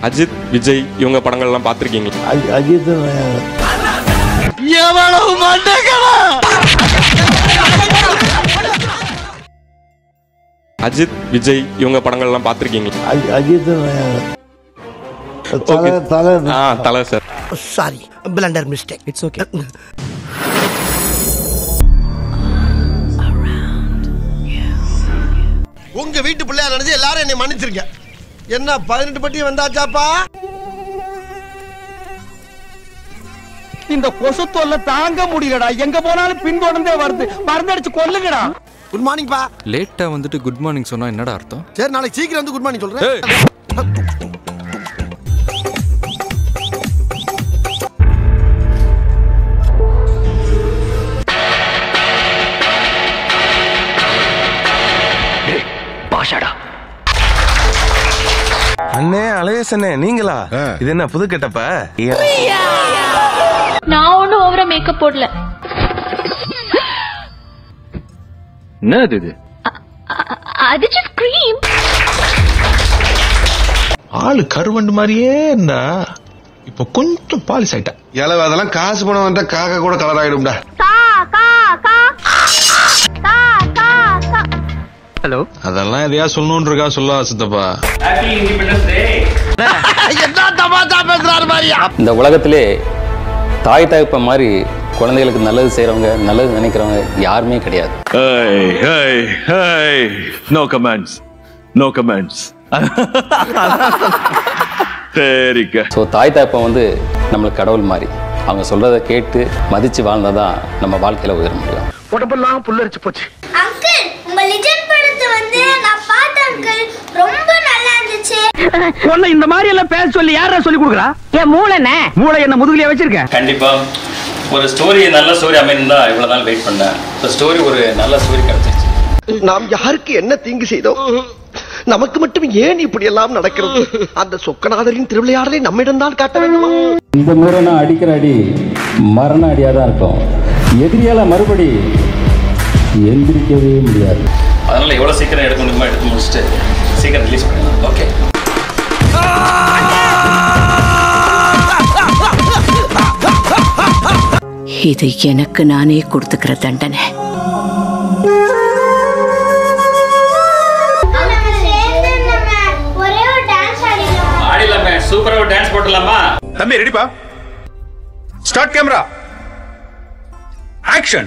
அஜித் விஜய் இவங்க படங்கள்லாம் பார்த்துருக்கீங்களா அஜி- அஜித் அஜித் விஜய் இவங்க படங்கள்லாம் பார்த்துருக்கீங்களா அஜி- அஜித் தலை தலை ஆ தலை sir sorry blunder mistake it's okay உங்க வீட்டு பிள்ளையா நினைச்சு எல்லாரும் என்னை மன்னிச்சிருங்க என்ன பதினெட்டு பட்டி வந்தாச்சாப்பா இந்த கொசு தொல்லை தாங்க முடியலடா எங்க போனாலும் பின்தொடர்ந்தே வருது மருந்தடிச்சு கொல்லுங்கடா குட் மார்னிங் பா லேட்டா வந்துட்டு குட் மார்னிங் சொன்னா என்னடா அர்த்தம் சரி நாளைக்கு சீக்கிரம் வந்து குட் மார்னிங் சொல்றேன் அண்ணே அழகேசண்ணே நீங்களா இது என்ன புது கெட்டப்ப நான் ஒன்றும் ஓவரா மேக்கப் போடல என்னது இது அ- அது ஜஸ்ட் க்ரீம் ஆளு கருவண்டு மாதிரியே இருந்தா இப்ப கொஞ்சம் பாலிஸ் ஆயிட்டா இளவு அதெல்லாம் காசு பணம் வந்தா காக்கா கூட கலர் ஆயிடும்டா கா கா கா கா கா கா அதெல்லாம் எதையா சொல்லணும்னு இருக்கா சொல்ல சித்தப்பா என்ன தமாஷா பேசுறாரு மாதிரியா இந்த உலகத்திலே தாய் தகப்ப மாதிரி குழந்தைகளுக்கு நல்லது செய்றவங்க நல்லது நினைக்கிறவங்க யாருமே கிடையாது நோ கமெண்ட்ஸ் நோ கமெண்ட்ஸ் சரிக்கா ஸோ தாய் தகப்பன் வந்து நம்மளுக்கு கடவுள் மாதிரி அவங்க சொல்றதை கேட்டு மதிச்சு வாழ்ந்தாதான் நம்ம வாழ்க்கையில உயர முடியும் உடம்பெல்லாம் புல்லரிச்சு போச்சு அங்கிள் உங்க லிஜெண்ட் படத்தை வந்து நான் பார்த்தேன் அங்கிள் ரொம்ப நல்லா இருந்துச்சு உன்னை இந்த மாதிரி எல்லாம் பேச சொல்லி யாரா சொல்லி கொடுக்குறா என் மூளைனே மூளை என்ன முதுகுலயே வச்சிருக்க கண்டிப்பா ஒரு ஸ்டோரி நல்ல ஸ்டோரி அமைந்தா இவ்வளவு நாள் வெயிட் பண்ணேன் இந்த ஸ்டோரி ஒரு நல்ல ஸ்டோரி கிடைச்சிருச்சு நாம் யாருக்கு என்ன தீங்கு செய்தோம் நமக்கு மட்டும் ஏன் இப்படி எல்லாம் நடக்கிறது அந்த சொக்கநாதரின் திருவிளையாடலை நம்மிடம் தான் காட்ட வேண்டுமா இந்த முறை நான் அடிக்கிற அடி மரண அடியா தான் இருக்கும் எதிரியால மறுபடி எந்திரிக்கவே முடியாது அதனால எவ்வளவு சீக்கிரம் எடுக்க முடியுமோ எடுத்து முடிச்சுட்டு சீக்கிரம் ரிலீஸ் பண்ணிடலாம் ஓகே இது எனக்கு நானே கொடுத்துக்கிற தண்டனை ஒரே ஒரு டான்ஸ் ஆடிடலாம் ஆடிலாமே சூப்பரா ஒரு டான்ஸ் போட்டுடலாமா தம்பி ரெடிப்பா ஸ்டார்ட் கேமரா ஆக்ஷன்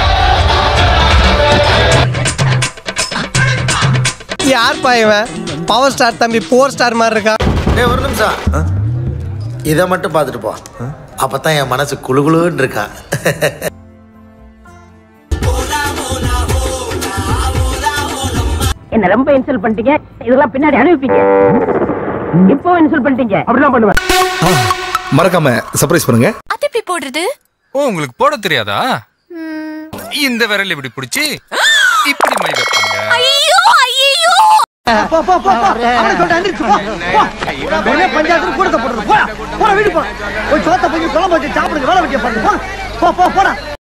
யார் இவன் பவர் ஸ்டார் தம்பி போர் ஸ்டார் மாதிரி இருக்கா டேய் ஒரு நிமிஷம் இதை மட்டும் பார்த்துட்டு போ அப்பதான் என் மனசு குளுகுளுன்னு இருக்கான் என்ன ரொம்ப இன்சல்ட் பண்ணிட்டீங்க இதெல்லாம் பின்னாடி அனுப்பிப்பீங்க இப்போ இன்சல்ட் பண்ணிட்டீங்க அப்படிலாம் பண்ணுவேன் மறக்காம சர்ப்ரைஸ் பண்ணுங்க அது எப்படி போடுறது ஓ உங்களுக்கு போட தெரியாதா இந்த விரல் இப்படி பிடிச்சி இப்படி மை வைப்பாங்க ஐயோ ஐயோ போ போ போ போ அவனை சொல்லிட்டு அந்திரிச்சு போ போ உடனே பஞ்சாயத்து கூடத்தை போடுறது போடா போடா வீடு போ போய் சோத்த போய் குழம்பு வச்சு சாப்பிடுங்க வேலை வைக்க பாருங்க போ போ போ போடா